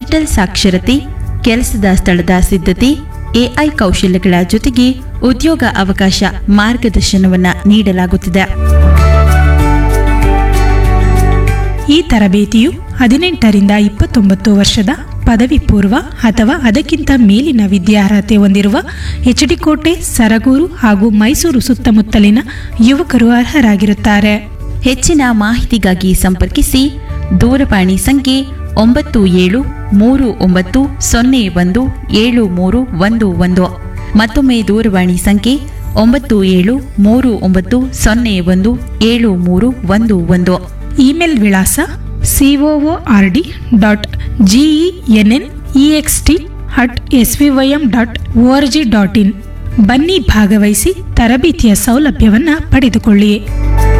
digital ಸಾಕ್ಷರತೆ ಕೆಲಸದ ಸ್ಥಳದ ಸಿದ್ಧತೆ ಎಐ ಕೌಶಲ್ಯಗಳ ಜೊತೆಗೆ ಉದ್ಯೋಗ ಅವಕಾಶ ಮಾರ್ಗದರ್ಶನವನ್ನು ನೀಡಲಾಗುತ್ತಿದೆ ಈ ತರಬೇತಿಯು ಹದಿನೆಂಟರಿಂದ ಇಪ್ಪತ್ತೊಂಬತ್ತು ವರ್ಷದ ಪದವಿ ಪೂರ್ವ ಅಥವಾ ಅದಕ್ಕಿಂತ ಮೇಲಿನ ವಿದ್ಯಾರ್ಹತೆ ಹೊಂದಿರುವ ಎಚ್ಡಿಕೋಟೆ ಸರಗೂರು ಹಾಗೂ ಮೈಸೂರು ಸುತ್ತಮುತ್ತಲಿನ ಯುವಕರು ಅರ್ಹರಾಗಿರುತ್ತಾರೆ ಹೆಚ್ಚಿನ ಮಾಹಿತಿಗಾಗಿ ಸಂಪರ್ಕಿಸಿ ದೂರವಾಣಿ ಸಂಖ್ಯೆ ಒಂಬತ್ತು ಏಳು ಮೂರು ಒಂಬತ್ತು ಸೊನ್ನೆ ಒಂದು ಏಳು ಮೂರು ಒಂದು ಒಂದು ಮತ್ತೊಮ್ಮೆ ದೂರವಾಣಿ ಸಂಖ್ಯೆ ಒಂಬತ್ತು ಏಳು ಮೂರು ಒಂಬತ್ತು ಸೊನ್ನೆ ಒಂದು ಏಳು ಮೂರು ಒಂದು ಒಂದು ಇಮೇಲ್ ವಿಳಾಸ COO R D dot GENN EXT at S V Y M dot O R G dot in ಬನ್ನಿ ಭಾಗವಹಿಸಿ ತರಬೇತಿಯ ಸೌಲಭ್ಯವನ್ನು ಪಡೆದುಕೊಳ್ಳಿ